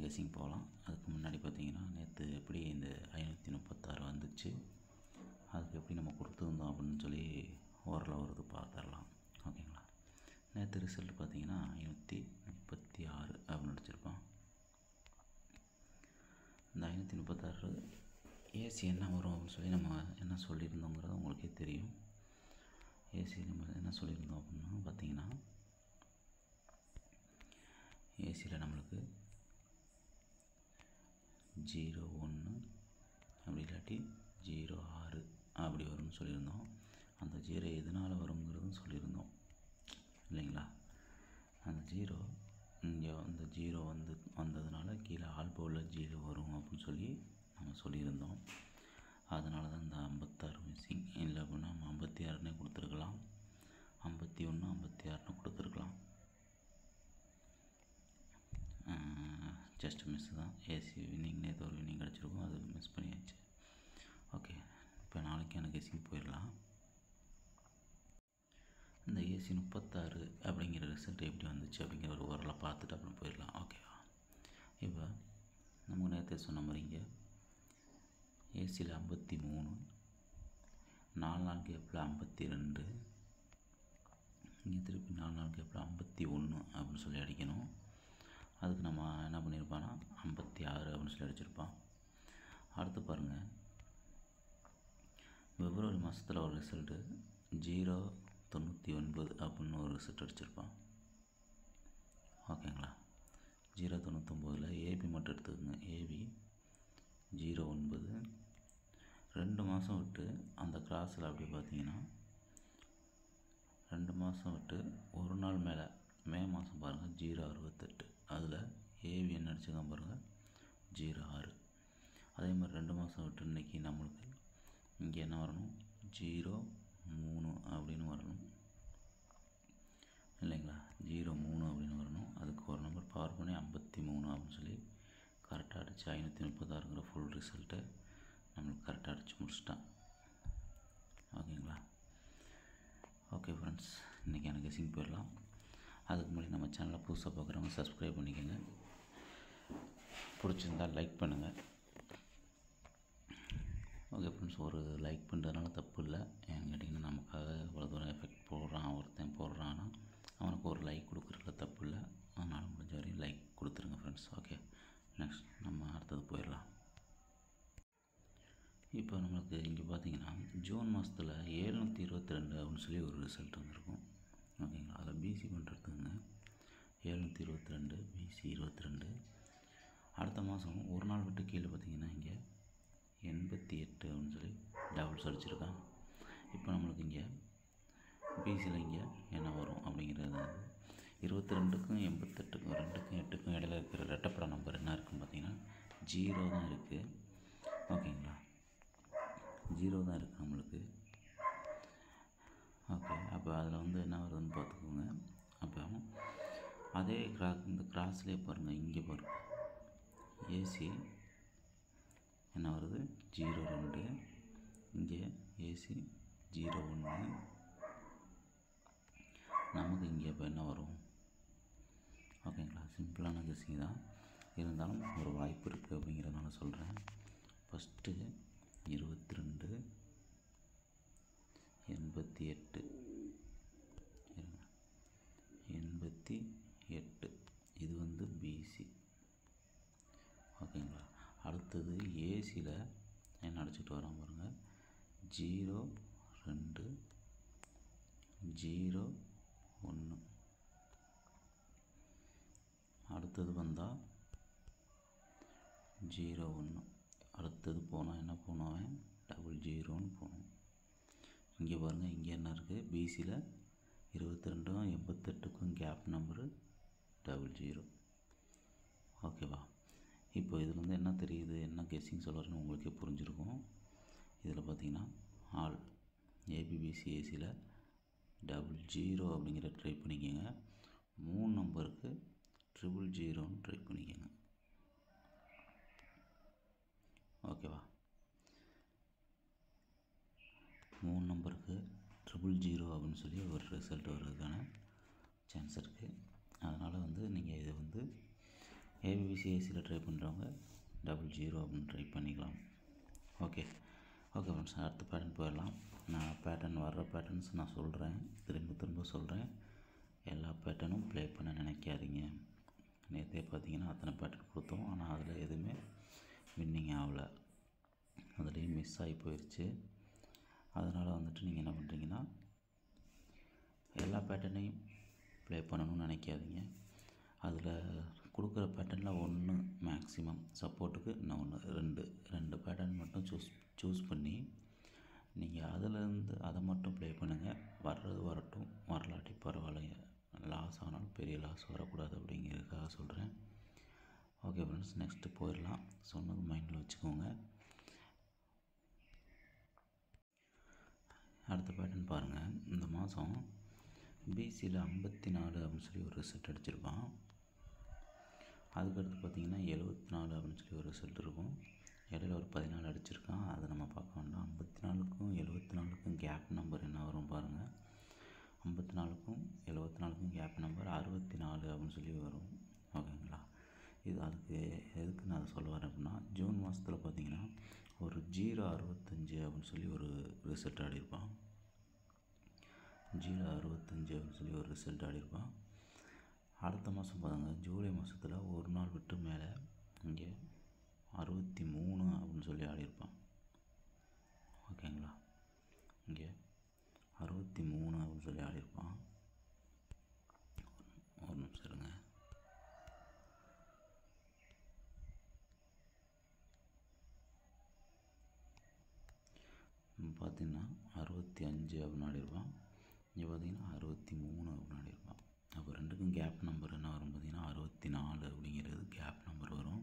guessing போகலாம் அதுக்கு முன்னாடி பார்த்தீங்கன்னா நேற்று எப்படி இந்த ஐநூற்றி முப்பத்தாறு வந்துச்சு அதுக்கு எப்படி நம்ம கொடுத்துருந்தோம் அப்படின்னு சொல்லி ஓரளவு வருது பார்த்துடலாம் ஓகேங்களா நேற்று ரிசல்ட் பார்த்தீங்கன்னா ஐநூற்றி முப்பத்தி ஆறு அப்படின்னு அடிச்சிருப்பான் இந்த ஐநூற்றி முப்பத்தாறு ஏசி என்ன வரும் அப்படின்னு சொல்லி நம்ம என்ன சொல்லியிருந்தோங்கிறது உங்களுக்கே தெரியும் ஏசி நம்ம என்ன சொல்லியிருந்தோம் அப்படின்னா பார்த்தீங்கன்னா ஏசியில் நம்மளுக்கு ஜீரோ ஒன்று அப்படி இல்லாட்டி ஜீரோ ஆறு அப்படி வரும்னு சொல்லியிருந்தோம் அந்த ஜீரோ எதனால் வருங்கிறதும் சொல்லியிருந்தோம் இல்லைங்களா அந்த ஜீரோ இங்கே அந்த ஜீரோ வந்து வந்ததுனால கீழே ஆல்போவில் ஜீரோ வரும் அப்படின்னு சொல்லி நம்ம சொல்லியிருந்தோம் அதனால தான் இந்த ஐம்பத்தாறு மிஸ்ஸிங் இல்லை அப்படின்னா நம்ம ஐம்பத்தி ஆறுனே கொடுத்துருக்கலாம் ஐம்பத்தி ஒன்று ஐம்பத்தி ஆறுனு கொடுத்துருக்கலாம் ஜஸ்ட் மிஸ் தான் ஏசி வின்னிங் நேற்று ஒரு வின்னிங் கிடச்சிருக்கும் அது மிஸ் பண்ணியாச்சு ஓகே இப்போ நாளைக்கு எனக்கு கெஸிங் போயிடலாம் இந்த ஏசி முப்பத்தாறு அப்படிங்கிற ரிசல்ட் எப்படி வந்துச்சு அப்படிங்கிற ஒரு ஓரளவு பார்த்துட்டு அப்புறம் போயிடலாம் ஓகேவா இப்போ நமக்கு நேற்று சொன்ன மாதிரிங்க ஏசியில் ஐம்பத்தி மூணு நாலு நாள் கேப்பில் ஐம்பத்தி ரெண்டு இங்கே திருப்பி நாலு நாள் கேப்பில் ஐம்பத்தி ஒன்று அப்படின்னு சொல்லி அடிக்கணும் அதுக்கு நம்ம என்ன பண்ணியிருப்பான்னா ஐம்பத்தி ஆறு அப்படின்னு சொல்லி அடிச்சிருப்பான் அடுத்து பாருங்கள் பிப்ரவரி மாதத்தில் ஒரு ரிசல்ட்டு ஜீரோ தொண்ணூற்றி ஒன்பது அப்படின்னு ஒரு ரிசல்ட் அடிச்சிருப்பான் ஓகேங்களா ஜீரோ தொண்ணூத்தொம்போதில் ஏபி மட்டும் எடுத்துக்கோங்க ஏபி ஜீரோ ஒன்பது ரெண்டு மாதம் விட்டு அந்த கிராஸில் அப்படி பார்த்தீங்கன்னா ரெண்டு மாதம் விட்டு ஒரு நாள் மேலே மே மாதம் பாருங்கள் ஜீரோ அறுபத்தெட்டு அதில் ஏவி என்ன அடிச்சுக்காம பாருங்கள் ஜீரோ ஆறு அதே மாதிரி ரெண்டு மாதம் விட்டு இன்றைக்கி நம்மளுக்கு இங்கே என்ன வரணும் ஜீரோ மூணு அப்படின்னு வரணும் இல்லைங்களா ஜீரோ மூணு அப்படின்னு வரணும் அதுக்கு ஒரு நம்பர் பவர் பண்ணி ஐம்பத்தி மூணு அப்படின்னு சொல்லி கரெக்டாக அடித்து ஐநூற்றி முப்பத்தாறுங்கிற ஃபுல் ரிசல்ட்டை நம்மளுக்கு கரெக்டாக அடித்து முடிச்சிட்டான் ஓகேங்களா ஓகே ஃப்ரெண்ட்ஸ் இன்றைக்கி எனக்கு கெஸிங் போயிடலாம் அதுக்கு முன்னாடி நம்ம சேனலை புதுசாக பார்க்குறவங்க சப்ஸ்கிரைப் பண்ணிக்கோங்க பிடிச்சிருந்தால் லைக் பண்ணுங்கள் ஓகே ஃப்ரெண்ட்ஸ் ஒரு லைக் பண்ணுறதுனால தப்பு இல்லை ஏன்னு கேட்டிங்கன்னா நமக்காக இவ்வளோ தூரம் எஃபெக்ட் போடுறான் ஒருத்தன் போடுறான்னா அவனுக்கு ஒரு லைக் கொடுக்குறதுல தப்பு இல்லை அதனால் முடிஞ்ச வரையும் லைக் கொடுத்துருங்க ஃப்ரெண்ட்ஸ் ஓகே நெக்ஸ்ட் நம்ம அடுத்தது போயிடலாம் இப்போ நம்மளுக்கு இங்கே பார்த்தீங்கன்னா ஜூன் மாதத்தில் ஏழ்நூற்றி இருபத்தி ரெண்டு அப்படின்னு சொல்லி ஒரு ரிசல்ட் வந்திருக்கும் ஓகேங்களா அதில் பிசி பண்ணுறதுங்க ஏழ்நூற்றி இருபத்தி ரெண்டு பிசி இருபத்தி ரெண்டு அடுத்த மாதம் ஒரு நாள் விட்டு கீழே பார்த்தீங்கன்னா இங்கே எண்பத்தி எட்டு அப்படின்னு சொல்லி டபுள்ஸ் அடிச்சிருக்கான் இப்போ நம்மளுக்கு இங்கே பிசியில் இங்கே என்ன வரும் அப்படிங்கிறது இருபத்தி ரெண்டுக்கும் எண்பத்தெட்டுக்கும் ரெண்டுக்கும் எட்டுக்கும் இடையில இருக்கிற ரெட்டப்பட நம்பர் என்ன இருக்குன்னு பார்த்தீங்கன்னா ஜீரோ தான் இருக்குது ஓகேங்களா ஜீரோ தான் இருக்குது நம்மளுக்கு ஓகே அப்போ அதில் வந்து என்ன வருதுன்னு பார்த்துக்கோங்க அப்போ அதே கிரா இந்த கிராஸ்லேயே பாருங்கள் இங்கே பாருங்கள் ஏசி என்ன வருது ஜீரோ ரெண்டு இங்கே ஏசி ஜீரோ ஒன்று நமக்கு இங்கே இப்போ என்ன வரும் ஓகேங்களா சிம்பிளான கெஸிங் தான் இருந்தாலும் ஒரு வாய்ப்பு இருக்குது அப்படிங்கிறதுனால சொல்கிறேன் ஃபஸ்ட்டு இருபத்தி ரெண்டு எண்பத்தி எட்டு இருங்க எண்பத்தி எட்டு இது வந்து பிசி ஓகேங்களா அடுத்தது ஏசியில் என்ன அடிச்சுட்டு வரோம் பாருங்கள் ஜீரோ ரெண்டு ஜீரோ ஒன்று அடுத்தது வந்தால் ஜீரோ ஒன்று அடுத்தது போனால் என்ன போனவன் டபுள் ஜீரோன்னு போகணும் இங்கே பாருங்கள் இங்கே என்ன இருக்குது பிசியில் இருபத்தி ரெண்டும் எண்பத்தெட்டுக்கும் கேப் நம்பரு டபுள் ஜீரோ ஓகேவா இப்போ இதில் வந்து என்ன தெரியுது என்ன கெஸ்ஸிங் சொல்கிறேன்னு உங்களுக்கே புரிஞ்சிருக்கும் இதில் பார்த்தீங்கன்னா ஆல் ஏபிபிசி ஏசியில் டபுள் ஜீரோ அப்படிங்கிற ட்ரை பண்ணிக்கோங்க மூணு நம்பருக்கு ட்ரிபிள் ஜீரோன்னு ட்ரை பண்ணிக்கோங்க ஓகேவா மூணு நம்பருக்கு ட்ரிபிள் ஜீரோ அப்படின்னு சொல்லி ஒரு ரிசல்ட் வர்றதுக்கான சான்ஸ் இருக்குது அதனால் வந்து நீங்கள் இதை வந்து ஏபிபிசிஎஸ்சியில் ட்ரை பண்ணுறவங்க டபுள் ஜீரோ அப்படின்னு ட்ரை பண்ணிக்கலாம் ஓகே ஓகே ஃப்ரெண்ட்ஸ் அடுத்த பேட்டர்ன் போயிடலாம் நான் பேட்டர்ன் வர்ற பேட்டர்ன்ஸ் நான் சொல்கிறேன் திரும்ப திரும்ப சொல்கிறேன் எல்லா பேட்டர்னும் ப்ளே பண்ண நினைக்காதீங்க நேற்றே பார்த்தீங்கன்னா அத்தனை பேட்டர்ன் கொடுத்தோம் ஆனால் அதில் எதுவுமே வின்னிங் ஆகலை அதுலேயும் மிஸ் ஆகி போயிடுச்சு அதனால் வந்துட்டு நீங்கள் என்ன பண்ணுறீங்கன்னா எல்லா பேட்டர்னையும் ப்ளே பண்ணணும்னு நினைக்காதீங்க அதில் கொடுக்குற பேட்டர்னில் ஒன்று மேக்ஸிமம் சப்போர்ட்டுக்கு இன்னும் ஒன்று ரெண்டு ரெண்டு பேட்டர்ன் மட்டும் சூஸ் சூஸ் பண்ணி நீங்கள் அதிலேருந்து அதை மட்டும் ப்ளே பண்ணுங்கள் வர்றது வரட்டும் வரலாட்டி பரவாயில்ல லாஸ் ஆனாலும் பெரிய லாஸ் வரக்கூடாது அப்படிங்கிறதுக்காக சொல்கிறேன் ஓகே ஃப்ரெண்ட்ஸ் நெக்ஸ்ட்டு போயிடலாம் சொன்னது மைண்டில் வச்சுக்கோங்க அடுத்த பேட்டர்ன் பாருங்கள் இந்த மாதம் பிசியில் ஐம்பத்தி நாலு அப்படின்னு சொல்லி ஒரு ரிசல்ட் அடிச்சிருப்பான் அதுக்கடுத்து பார்த்திங்கன்னா எழுபத்தி நாலு அப்படின்னு சொல்லி ஒரு ரிசல்ட் இருக்கும் இடையில ஒரு பதினாலு அடிச்சிருக்கான் அதை நம்ம பார்க்க வேண்டாம் ஐம்பத்தி நாலுக்கும் எழுபத்தி நாலுக்கும் கேப் நம்பர் என்ன வரும் பாருங்கள் ஐம்பத்தி நாலுக்கும் எழுபத்தி நாலுக்கும் கேப் நம்பர் அறுபத்தி நாலு அப்படின்னு சொல்லி வரும் ஓகேங்களா இது அதுக்கு எதுக்கு நான் அதை சொல்ல வரேன் அப்படின்னா ஜூன் மாதத்தில் பார்த்தீங்கன்னா ஒரு ஜீரோ அறுபத்தஞ்சு அப்படின்னு சொல்லி ஒரு ரிசல்ட் ஆடிருப்பான் ஜீரோ அறுபத்தஞ்சு அப்படின்னு சொல்லி ஒரு ரிசல்ட் ஆடிருப்பான் அடுத்த மாதம் பாருங்க ஜூலை மாதத்தில் ஒரு நாள் விட்டு மேலே இங்கே அறுபத்தி மூணு அப்படின்னு சொல்லி ஆடிருப்பான் ஓகேங்களா இங்கே அறுபத்தி மூணு அப்படின்னு சொல்லி ஆடிருப்பான் ஒரு நிமிஷம் இருங்க பார்த்தீங்கன்னா அறுபத்தி அஞ்சு அப்படின்னு ஆடிருப்பான் இங்கே பார்த்தீங்கன்னா அறுபத்தி மூணு அப்படின்னு ஆடிருப்பான் அப்போ ரெண்டுக்கும் கேப் நம்பர் என்ன வரும் பார்த்தீங்கன்னா அறுபத்தி நாலு அப்படிங்கிறது கேப் நம்பர் வரும்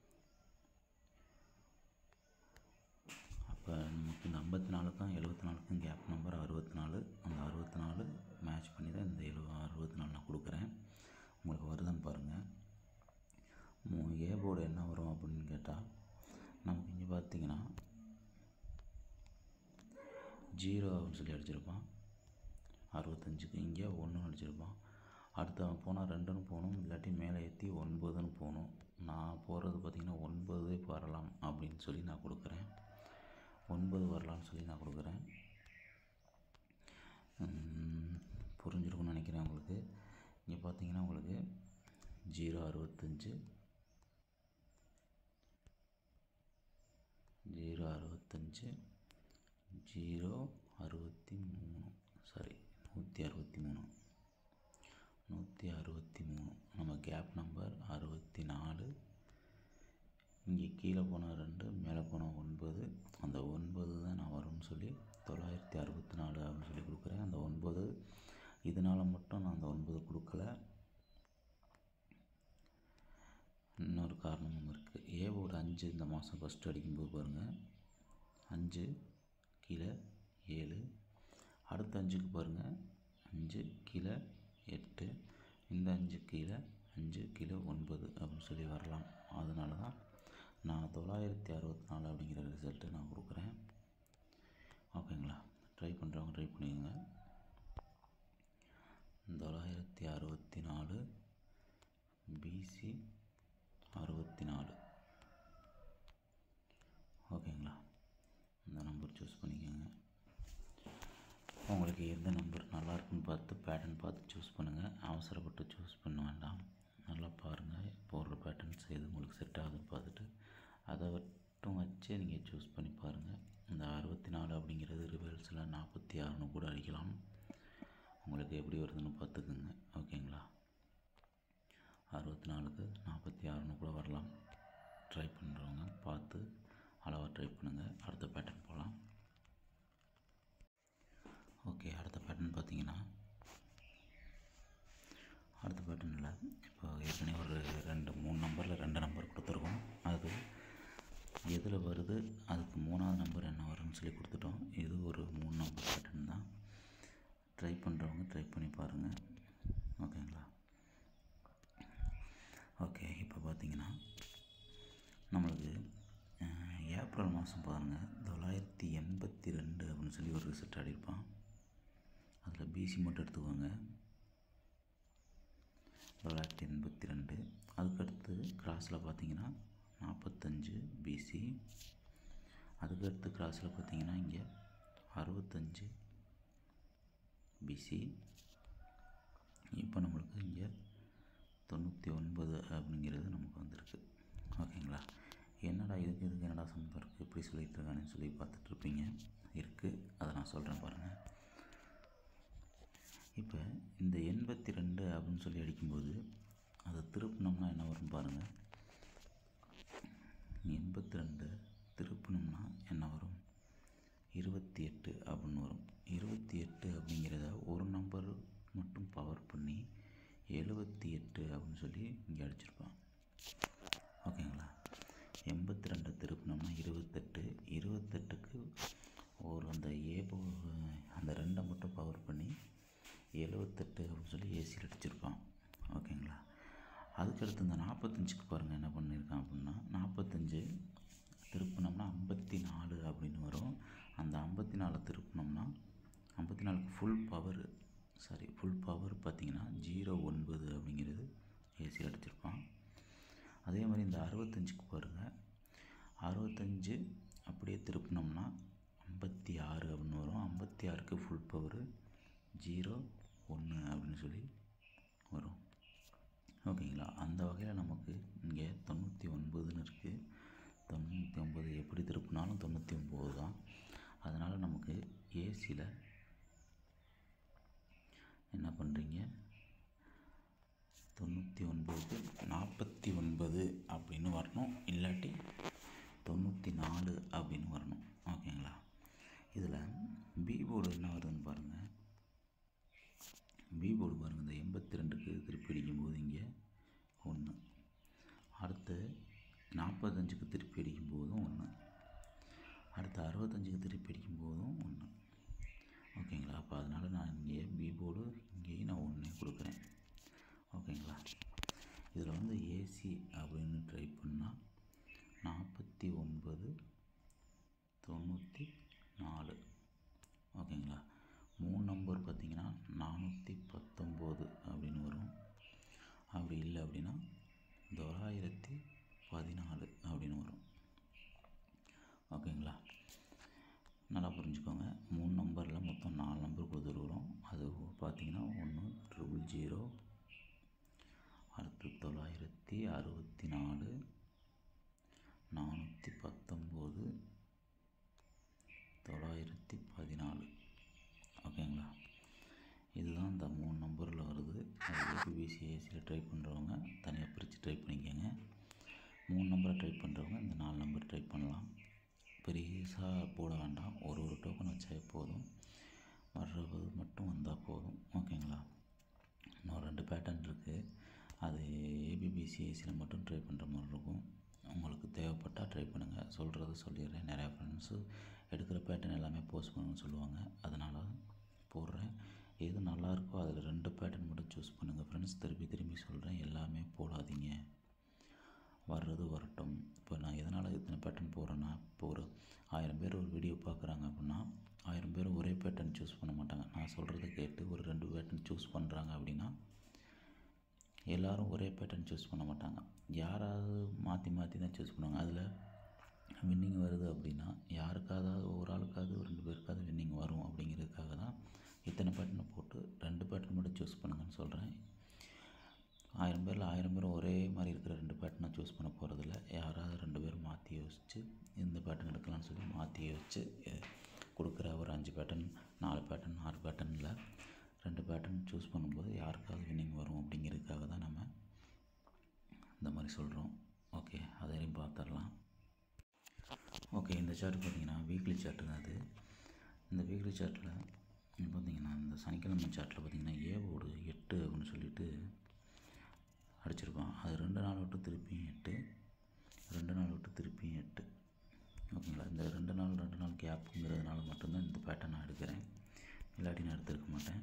அப்போ நமக்கு இந்த ஐம்பத்தி நாலுக்கும் எழுபத்தி நாலுக்கும் கேப் நம்பர் அறுபத்தி நாலு அந்த அறுபத்தி நாலு மேட்ச் பண்ணி தான் இந்த எழு அறுபத்தி நாலு நான் கொடுக்குறேன் உங்களுக்கு வருதுன்னு பாருங்கள் ஏ போர்டு என்ன வரும் அப்படின்னு கேட்டால் நமக்கு இங்கே பார்த்தீங்கன்னா ஜீரோ அப்படின்னு சொல்லி அடிச்சிருப்பான் அறுபத்தஞ்சுக்கு இங்கே ஒன்று அடிச்சிருப்பான் அடுத்து அவன் போனால் ரெண்டுன்னு போகணும் இல்லாட்டி மேலே ஏற்றி ஒன்பதுன்னு போகணும் நான் போகிறது பார்த்திங்கன்னா ஒன்பது வரலாம் அப்படின்னு சொல்லி நான் கொடுக்குறேன் ஒன்பது வரலாம்னு சொல்லி நான் கொடுக்குறேன் புரிஞ்சிருக்கும்னு நினைக்கிறேன் உங்களுக்கு இங்கே பார்த்தீங்கன்னா உங்களுக்கு ஜீரோ அறுபத்தஞ்சு ஜீரோ அறுபத்தஞ்சு ஜீரோ அறுபத்தி மூணு சாரி நூற்றி அறுபத்தி மூணு நூற்றி அறுபத்தி மூணு நம்ம கேப் நம்பர் அறுபத்தி நாலு இங்கே கீழே போனால் ரெண்டு மேலே போனால் ஒன்பது அந்த ஒன்பது தான் நான் வரும்னு சொல்லி தொள்ளாயிரத்தி அறுபத்தி நாலு அப்படின்னு சொல்லி கொடுக்குறேன் அந்த ஒன்பது இதனால் மட்டும் நான் அந்த ஒன்பது கொடுக்கல இன்னொரு காரணமும் இருக்குது ஏவோட அஞ்சு இந்த மாதம் ஃபஸ்ட்டு அடிக்கும்போது பாருங்கள் அஞ்சு கீழே ஏழு அடுத்த அஞ்சுக்கு பாருங்கள் அஞ்சு கீழே எட்டு இந்த அஞ்சு கீழே அஞ்சு கீழே ஒன்பது அப்படின்னு சொல்லி வரலாம் அதனால தான் நான் தொள்ளாயிரத்தி அறுபத்தி நாலு அப்படிங்கிற ரிசல்ட்டு நான் கொடுக்குறேன் ஓகேங்களா ட்ரை பண்ணுறவங்க ட்ரை பண்ணிக்கோங்க தொள்ளாயிரத்தி அறுபத்தி நாலு பிசி அறுபத்தி நாலு ஓகேங்களா இந்த நம்பர் சூஸ் பண்ணிக்கோங்க உங்களுக்கு எந்த நம்பர் நல்லா இருக்குன்னு பார்த்து பேட்டர்ன் பார்த்து சூஸ் பண்ணுங்கள் அவசரப்பட்டு சூஸ் பண்ண வேண்டாம் நல்லா பாருங்கள் போடுற பேட்டர்ன்ஸ் எது உங்களுக்கு செட் ஆகுதுன்னு பார்த்துட்டு அதை மட்டும் வச்சு நீங்கள் சூஸ் பண்ணி பாருங்கள் இந்த அறுபத்தி நாலு அப்படிங்கிறது ரிவர்ஸில் நாற்பத்தி ஆறுன்னு கூட அடிக்கலாம் உங்களுக்கு எப்படி வருதுன்னு பார்த்துக்குங்க ஓகேங்களா அறுபத்தி நாலுக்கு நாற்பத்தி ஆறுன்னு கூட வரலாம் ட்ரை பண்ணுறவங்க பார்த்து அளவாக ட்ரை பண்ணுங்கள் அடுத்த பேட்டர்ன் போகலாம் ஓகே அடுத்த பேட்டர்ன் பார்த்தீங்கன்னா அடுத்த பேட்டர்னில் இப்போ ஏற்கனவே ஒரு ரெண்டு மூணு நம்பரில் ரெண்டு நம்பர் கொடுத்துருக்கோம் அது எதில் வருது அதுக்கு மூணாவது நம்பர் என்ன வரும்னு சொல்லி கொடுத்துட்டோம் இது ஒரு மூணு நம்பர் பேட்டர்ன் தான் ட்ரை பண்ணுறவங்க ட்ரை பண்ணி பாருங்கள் ஓகேங்களா ஓகே இப்போ பார்த்தீங்கன்னா நம்மளுக்கு அஹ், ஏப்ரல் மாதம் பாருங்கள் தொள்ளாயிரத்தி எண்பத்தி ரெண்டு அப்படின்னு சொல்லி ஒரு ரிசல்ட் ஆடிருப்பான் அதில் பிசி மட்டும் எடுத்துக்கோங்க தொள்ளாயிரத்தி எண்பத்தி ரெண்டு அதுக்கடுத்து கிராஸில் பார்த்தீங்கன்னா நாற்பத்தஞ்சு பிசி அதுக்கடுத்து கிராஸில் பார்த்தீங்கன்னா இங்கே அறுபத்தஞ்சு பிசி இப்போ நம்மளுக்கு இங்கே தொண்ணூற்றி ஒன்பது அப்படிங்கிறது நமக்கு வந்திருக்கு ஓகேங்களா என்னடா இதுக்கு இதுக்கு என்னடா சம்மந்தம் இருக்குது இப்படி சொல்லிட்டு இருக்கானேன்னு சொல்லி பார்த்துட்ருப்பீங்க இருக்குது அதை நான் சொல்கிறேன் பாருங்கள் இப்போ இந்த எண்பத்தி ரெண்டு அப்படின்னு சொல்லி அடிக்கும்போது அதை திருப்பினோம்னா என்ன வரும் பாருங்கள் எண்பத்தி ரெண்டு திருப்பினோம்னா என்ன வரும் இருபத்தி எட்டு அப்படின்னு வரும் இருபத்தி எட்டு அப்படிங்கிறத ஒரு நம்பர் மட்டும் பவர் பண்ணி எழுபத்தி எட்டு அப்படின்னு சொல்லி இங்கே அடிச்சிருப்பான் ஓகேங்களா எண்பத்தி ரெண்டு திருப்பினோம்னா இருபத்தெட்டு இருபத்தெட்டுக்கு ஒரு அந்த ஏபோ அந்த ரெண்டை மட்டும் பவர் பண்ணி எழுவத்தெட்டு அப்படின்னு சொல்லி ஏசியில் அடிச்சிருப்பான் ஓகேங்களா அதுக்கடுத்து இந்த நாற்பத்தஞ்சுக்கு பாருங்கள் என்ன பண்ணியிருக்கான் அப்படின்னா நாற்பத்தஞ்சு திருப்பினோம்னா ஐம்பத்தி நாலு அப்படின்னு வரும் அந்த ஐம்பத்தி நாலு திருப்பினோம்னா ஐம்பத்தி நாலுக்கு full power sorry full power பார்த்தீங்கன்னா ஜீரோ ஒன்பது அப்படிங்கிறது ஏசியில் அடிச்சிருப்பான் அதே மாதிரி இந்த அறுபத்தஞ்சுக்கு பாருங்கள் அறுபத்தஞ்சு அப்படியே திருப்பினோம்னா ஐம்பத்தி ஆறு அப்படின்னு வரும் ஐம்பத்தி ஆறுக்கு ஃபுல் பவர் ஜீரோ ஒன்று அப்படின்னு சொல்லி வரும் ஓகேங்களா அந்த வகையில் நமக்கு இங்கே தொண்ணூற்றி ஒன்பதுன்னு இருக்குது தொண்ணூற்றி ஒம்பது எப்படி திருப்பினாலும் தொண்ணூற்றி ஒம்பது தான் அதனால் நமக்கு ஏசியில் என்ன பண்ணுறீங்க தொண்ணூற்றி ஒன்பது நாற்பத்தி ஒன்பது அப்படின்னு வரணும் இல்லாட்டி தொண்ணூற்றி நாலு அப்படின்னு வரணும் ஓகேங்களா இதில் பி போர்டு என்ன வருதுன்னு பாருங்கள் பி போர்டு பாருங்கள் இந்த எண்பத்தி ரெண்டுக்கு திருப்பி அடிக்கும்போது இங்கே ஒன்று அடுத்து நாற்பத்தஞ்சுக்கு திருப்பி அடிக்கும்போதும் ஒன்று அடுத்து அறுபத்தஞ்சுக்கு திருப்பி அடிக்கும்போதும் ஒன்று ஓகேங்களா அப்போ அதனால் நான் இங்கே பி போர்டு இங்கேயும் நான் ஒன்றே கொடுக்குறேன் ஓகேங்களா இதில் வந்து ஏசி அப்படின்னு ட்ரை பண்ணால் நாற்பத்தி ஒன்பது தொண்ணூற்றி நாலு ஓகேங்களா மூணு நம்பர் பார்த்தீங்கன்னா நானூற்றி பத்தொம்போது அப்படின்னு வரும் அப்படி இல்லை அப்படின்னா தொள்ளாயிரத்தி பதினாலு அப்படின்னு வரும் ஓகேங்களா நல்லா புரிஞ்சுக்கோங்க மூணு நம்பரில் மொத்தம் நாலு நம்பர் கொடுத்துருக்குறோம் அது பார்த்தீங்கன்னா ஒன்று ட்ரிபிள் ஜீரோ அடுத்து தொள்ளாயிரத்தி அறுபத்தி நாலு நானூற்றி பத்தொம்போது தொள்ளாயிரத்தி பதினாலு ஓகேங்களா இதுதான் இந்த மூணு நம்பரில் வருது அது ஏபிபிசி ஏசியில் ட்ரை பண்ணுறவங்க தனியாக பிரித்து ட்ரை பண்ணிக்கோங்க மூணு நம்பரை ட்ரை பண்ணுறவங்க இந்த நாலு நம்பர் ட்ரை பண்ணலாம் பெருசாக போட வேண்டாம் ஒரு ஒரு டோக்கன் வச்சாலே போதும் வர்றது மட்டும் வந்தால் போதும் ஓகேங்களா இன்னும் ரெண்டு பேட்டர்ன் இருக்குது அது ஏபிபிசிஎஸ்சியில் மட்டும் ட்ரை பண்ணுற மாதிரி இருக்கும் உங்களுக்கு தேவைப்பட்டால் ட்ரை பண்ணுங்கள் சொல்கிறத சொல்லிடுறேன் நிறையா ஃப்ரெண்ட்ஸு எடுக்கிற பேட்டர்ன் எல்லாமே போஸ்ட் பண்ணுன்னு சொல்லுவாங்க அதனால் போடுறேன் எது நல்லா இருக்கோ அதில் ரெண்டு பேட்டர்ன் மட்டும் சூஸ் பண்ணுங்கள் ஃப்ரெண்ட்ஸ் திருப்பி திரும்பி சொல்கிறேன் எல்லாமே போடாதீங்க வர்றது வரட்டும் இப்போ நான் எதனால் இத்தனை பேட்டர்ன் போடுறேன்னா இப்போ ஒரு ஆயிரம் பேர் ஒரு வீடியோ பார்க்குறாங்க அப்படின்னா ஆயிரம் பேர் ஒரே பேட்டர்ன் சூஸ் பண்ண மாட்டாங்க நான் சொல்கிறத கேட்டு ஒரு ரெண்டு பேட்டர்ன் சூஸ் பண்ணுறாங்க அப்படின்னா எல்லோரும் ஒரே பேட்டர்ன் சூஸ் பண்ண மாட்டாங்க யாராவது மாற்றி மாற்றி தான் சூஸ் பண்ணுவாங்க அதில் வின்னிங் வருது அப்படின்னா யாருக்காவது ஒரு ஆளுக்காவது ஒரு ரெண்டு பேருக்காவது வின்னிங் வரும் அப்படிங்கிறதுக்காக தான் இத்தனை பேட்டர்னை போட்டு ரெண்டு பேட்டர்ன் மட்டும் சூஸ் பண்ணுங்கன்னு சொல்கிறேன் ஆயிரம் பேரில் ஆயிரம் பேர் ஒரே மாதிரி இருக்கிற ரெண்டு பேட்டர்னை சூஸ் பண்ண போகிறதில்ல யாராவது ரெண்டு பேர் மாற்றி யோசித்து இந்த பேட்டர்ன் எடுக்கலாம்னு சொல்லி மாற்றி யோசித்து கொடுக்குற ஒரு அஞ்சு பேட்டர்ன் நாலு பேட்டர்ன் ஆறு பேட்டர்னில் ரெண்டு பேட்டர்ன் சூஸ் பண்ணும்போது யாருக்காவது வின்னிங் வரும் அப்படிங்கிறதுக்காக தான் நம்ம இந்த மாதிரி சொல்கிறோம் ஓகே அதையும் பார்த்துடலாம் ஓகே இந்த சார்ட் பார்த்தீங்கன்னா வீக்லி சார்ட்டு தான் அது இந்த வீக்லி சார்ட்டில் பார்த்தீங்கன்னா இந்த சனிக்கிழமை சார்ட்டில் பார்த்தீங்கன்னா ஏவோடு எட்டு அப்படின்னு சொல்லிட்டு அடிச்சிருப்பான் அது ரெண்டு நாள் விட்டு திருப்பியும் எட்டு ரெண்டு நாள் விட்டு திருப்பியும் எட்டு ஓகேங்களா இந்த ரெண்டு நாள் ரெண்டு நாள் கேப்புங்கிறதுனால மட்டும்தான் இந்த பேட்டர்ன் நான் எடுக்கிறேன் இல்லாட்டி நான் எடுத்துருக்க மாட்டேன்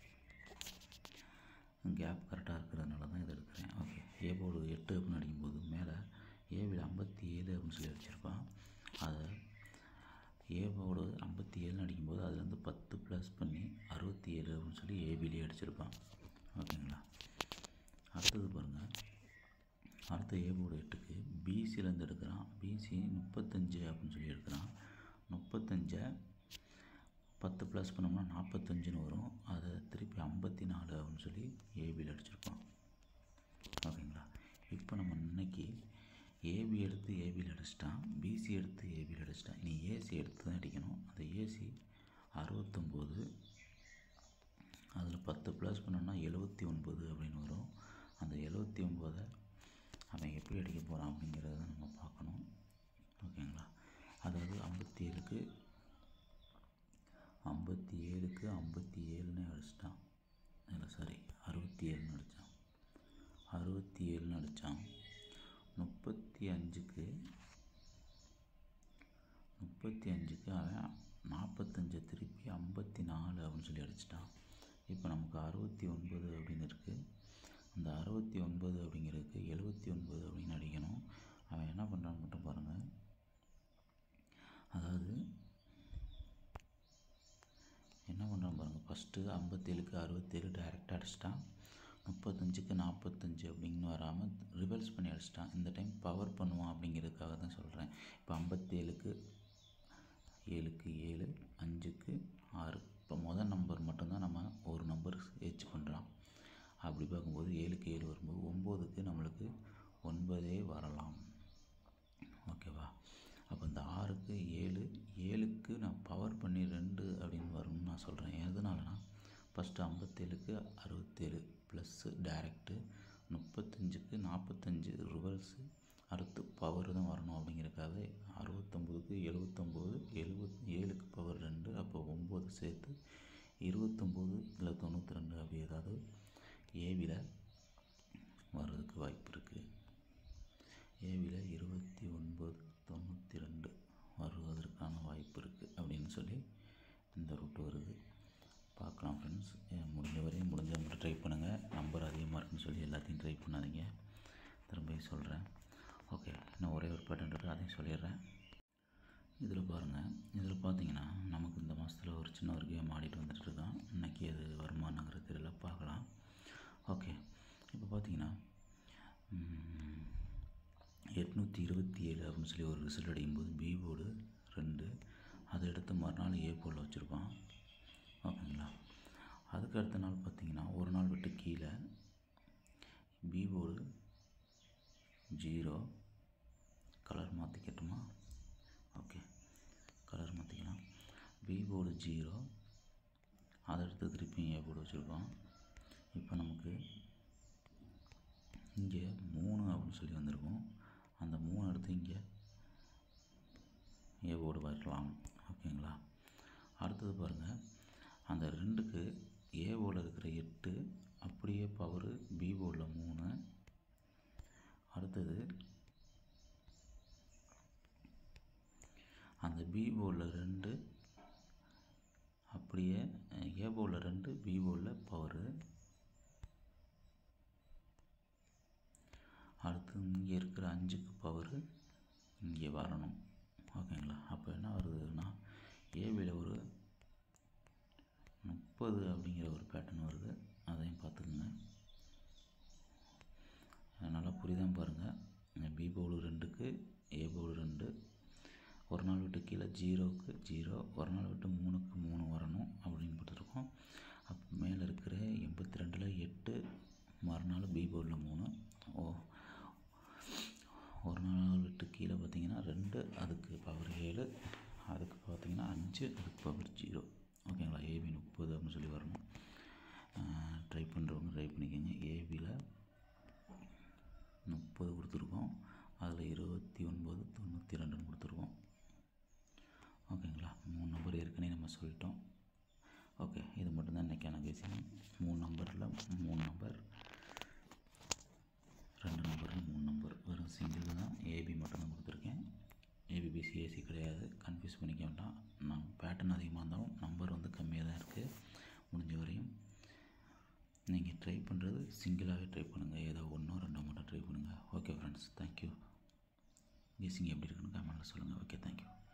கேப் கரெக்டாக இருக்கிறதுனால தான் இதை எடுக்கிறேன் ஓகே ஏ போர்டு எட்டு அப்படின்னு அடிக்கும்போது மேலே ஏவில் ஐம்பத்தி ஏழு அப்படின்னு சொல்லி அடிச்சிருப்பான் அதை ஏ போர்டு ஐம்பத்தி ஏழுன்னு அடிக்கும்போது அதுலேருந்து பத்து ப்ளஸ் பண்ணி அறுபத்தி ஏழு அப்படின்னு சொல்லி ஏபிலே அடிச்சிருப்பான் ஓகேங்களா அடுத்தது பாருங்கள் அடுத்த ஏ போர்டு எட்டுக்கு பிசிலேருந்து எடுக்கிறான் பிசி முப்பத்தஞ்சு அப்படின்னு சொல்லி எடுக்கிறான் முப்பத்தஞ்சை பத்து ப்ளஸ் பண்ணோம்னா நாற்பத்தஞ்சுன்னு வரும் அதை திருப்பி ஐம்பத்தி நாலு அப்படின்னு சொல்லி ஏபியில் அடிச்சிருப்பான் ஓகேங்களா இப்போ நம்ம இன்னைக்கு ஏபி எடுத்து ஏபியில் அடிச்சிட்டான் பிசி எடுத்து ஏபியில் அடிச்சிட்டான் இனி ஏசி எடுத்து தான் அடிக்கணும் அந்த ஏசி அறுபத்தொம்போது அதில் பத்து ப்ளஸ் பண்ணோம்னா எழுபத்தி ஒன்பது அப்படின்னு வரும் அந்த எழுபத்தி ஒம்போதை அவன் எப்படி அடிக்க போகிறான் அப்படிங்கிறத நம்ம பார்க்கணும் ஓகேங்களா அதாவது ஐம்பத்தி ஏழுக்கு ஐம்பத்தி ஏழுக்கு ஐம்பத்தி ஏழுன்னு அடிச்சிட்டான் இல்லை சாரி அறுபத்தி ஏழுன்னு அடித்தான் அறுபத்தி ஏழுன்னு அடித்தான் முப்பத்தி அஞ்சுக்கு முப்பத்தி அஞ்சுக்கு அவன் நாற்பத்தஞ்சை திருப்பி ஐம்பத்தி நாலு அப்படின்னு சொல்லி அடிச்சிட்டான் இப்போ நமக்கு அறுபத்தி ஒன்பது அப்படின்னு இருக்குது அந்த அறுபத்தி ஒன்பது அப்படிங்கிறதுக்கு எழுபத்தி ஒன்பது அப்படின்னு அடிக்கணும் அவன் என்ன பண்ணுறான்னு மட்டும் பாருங்கள் அதாவது என்ன பண்ணுறான் பாருங்கள் ஃபஸ்ட்டு ஐம்பத்தேழுக்கு அறுபத்தேழு டைரெக்டாக அடிச்சிட்டான் முப்பத்தஞ்சுக்கு நாற்பத்தஞ்சு அப்படின்னு வராமல் ரிவர்ஸ் பண்ணி அடிச்சிட்டான் இந்த டைம் பவர் பண்ணுவான் அப்படிங்கிறதுக்காக தான் சொல்கிறேன் இப்போ ஐம்பத்தேழுக்கு ஏழுக்கு ஏழு அஞ்சுக்கு ஆறு இப்போ மொதல் நம்பர் மட்டும்தான் நம்ம ஒரு நம்பர் ஏச் பண்ணுறான் அப்படி பார்க்கும்போது ஏழுக்கு ஏழு வரும்போது ஒம்போதுக்கு நம்மளுக்கு ஒன்பதே வரலாம் ஓகேவா அப்போ இந்த ஆறுக்கு ஏழு ஏழுக்கு நான் பவர் பண்ணி ரெண்டு அப்படின்னு வரும்னு நான் சொல்கிறேன் எதனாலனா ஃபஸ்ட்டு ஐம்பத்தேழுக்கு அறுபத்தேழு ப்ளஸ்ஸு டேரெக்டு முப்பத்தஞ்சுக்கு நாற்பத்தஞ்சு ரிவர்ஸு அடுத்து பவர் தான் வரணும் அப்படிங்கிறக்காக அறுபத்தொம்போதுக்கு எழுபத்தொம்போது எழுபத் ஏழுக்கு பவர் ரெண்டு அப்போ ஒம்பது சேர்த்து இருபத்தொம்போது இல்லை தொண்ணூற்றி ரெண்டு அப்படி ஏதாவது ஏவியில் வர்றதுக்கு வாய்ப்பு இருக்குது ஏவியில் இருபத்தி ஒன்பது தொண்ணூற்றி ரெண்டு வருவதற்கான வாய்ப்பு இருக்குது அப்படின்னு சொல்லி இந்த ரூட் வருது பார்க்கலாம் ஃப்ரெண்ட்ஸ் முடிஞ்ச வரையும் முடிஞ்ச மட்டும் ட்ரை பண்ணுங்கள் நம்பர் அதிகமாக இருக்குன்னு சொல்லி எல்லாத்தையும் ட்ரை பண்ணாதீங்க திரும்ப சொல்கிறேன் ஓகே இன்னும் ஒரே ஒரு பேட்டன் இருக்குது அதையும் சொல்லிடுறேன் இதில் பாருங்கள் இதில் பார்த்தீங்கன்னா நமக்கு இந்த மாதத்தில் ஒரு சின்ன ஒரு கேம் ஆடிட்டு வந்துட்டு இருக்கான் இன்றைக்கி அது வருமானங்கிற தெரியல பார்க்கலாம் ஓகே இப்போ பார்த்தீங்கன்னா எட்நூற்றி இருபத்தி ஏழு அப்படின்னு சொல்லி ஒரு ரிசல்ட் அடிக்கும்போது பி போர்டு ரெண்டு அதை எடுத்து மறுநாள் ஏ போர்டில் வச்சுருப்பான் ஓகேங்களா அதுக்கு அடுத்த நாள் பார்த்தீங்கன்னா ஒரு நாள் விட்டு கீழே பி போர்டு ஜீரோ கலர் மாற்றிக்கட்டுமா ஓகே கலர் மாற்றிக்கலாம் பி போர்டு ஜீரோ அதை எடுத்து திருப்பி ஏ போர்டு வச்சுருக்கோம் இப்போ நமக்கு இங்கே மூணு அப்படின்னு சொல்லி வந்திருக்கும் அந்த மூணு எடுத்து இங்கே ஏ போர்டு வரலாம் ஓகேங்களா அடுத்தது பாருங்கள் அந்த ரெண்டுக்கு ஏ போர்டில் இருக்கிற எட்டு அப்படியே பவரு பி போர்டில் மூணு அடுத்தது அந்த பி போர்டில் ரெண்டு அப்படியே ஏ போர்டில் ரெண்டு பி போர்டில் பவரு அடுத்து இங்கே இருக்கிற அஞ்சுக்கு பவரு இங்கே வரணும் ஓகேங்களா அப்போ என்ன வருதுன்னா ஏபியில் ஒரு முப்பது அப்படிங்கிற ஒரு பேட்டர்ன் வருது அதையும் பார்த்துக்குங்க நல்லா புரியுதான் பாருங்கள் பி பவுலு ரெண்டுக்கு ஏ பவுலு ரெண்டு ஒரு நாள் விட்டு கீழே ஜீரோவுக்கு ஜீரோ ஒரு நாள் விட்டு மூணுக்கு மூணு வரணும் அப்படின்னு கொடுத்துருக்கோம் அப்போ மேலே இருக்கிற எண்பத்தி ரெண்டில் எட்டு மறுநாள் பி பவுலில் மூணு ஓ ஒரு நாள் விட்டு கீழே பார்த்தீங்கன்னா ரெண்டு அதுக்கு பவர் ஏழு அதுக்கு பார்த்தீங்கன்னா அஞ்சு அதுக்கு பவர் ஜீரோ ஓகேங்களா ஏபி முப்பது அப்படின்னு சொல்லி வரணும் ட்ரை பண்ணுறவங்க ட்ரை பண்ணிக்கோங்க ஏபியில் முப்பது கொடுத்துருக்கோம் அதில் இருபத்தி ஒன்பது தொண்ணூற்றி ரெண்டுன்னு கொடுத்துருக்கோம் ஓகேங்களா மூணு நம்பர் ஏற்கனவே நம்ம சொல்லிட்டோம் ஓகே இது மட்டும்தான் இன்றைக்கான விஷயம் மூணு நம்பரில் மூணு நம்பர் ரெண்டு நம்பரில் மூணு நம்பர் வெறும் சிங்கிள் தான் ஏபி மட்டும்தான் கொடுத்துருக்கேன் ஏபிபிசி ஏசி கிடையாது கன்ஃபியூஸ் பண்ணிக்க வேண்டாம் நான் பேட்டர்ன் அதிகமாக இருந்தாலும் நம்பர் வந்து கம்மியாக தான் இருக்குது முடிஞ்ச வரையும் நீங்கள் ட்ரை பண்ணுறது சிங்கிளாகவே ட்ரை பண்ணுங்கள் ஏதோ ஒன்றோ ரெண்டோ மட்டும் ட்ரை பண்ணுங்கள் ஓகே ஃப்ரெண்ட்ஸ் தேங்க்யூ கெஸிங் எப்படி இருக்குன்னு கமெண்ட்டில் சொல்லுங்கள் ஓகே தேங்க்யூ